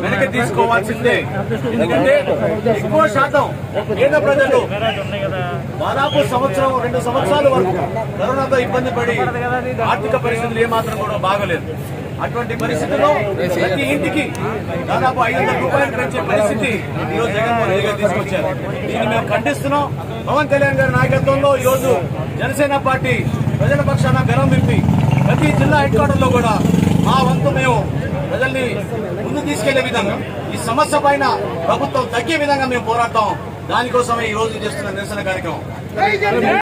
వెనక్కి తీసుకోవాల్సిందే ఎందుకంటే ఎక్కువ శాతం పేద ప్రజలు దాదాపు సంవత్సరం రెండు సంవత్సరాల వరకు కరోనాతో ఇబ్బంది పడి ఆర్థిక పరిస్థితులు ఏమాత్రం కూడా బాగలేదు అటువంటి పరిస్థితుల్లో ప్రతి ఇంటికి దాదాపు ఐదు వందల రూపాయలు పెంచే పరిస్థితి ఈరోజు జగన్మోహన్ రెడ్డి గారు తీసుకొచ్చారు దీన్ని మేము ఖండిస్తున్నాం పవన్ కళ్యాణ్ గారి నాయకత్వంలో ఈ రోజు జనసేన పార్టీ ప్రజల పక్షాన గరం విప్పి ప్రతి జిల్లా హెడ్ క్వార్టర్ లో కూడా మా వంతు మేము ప్రజల్ని ముందు తీసుకెళ్లే విధంగా ఈ సమస్య పైన ప్రభుత్వం తగ్గే విధంగా మేము పోరాడతాం దానికోసమే ఈ రోజు చేస్తున్న నిరసన కార్యక్రమం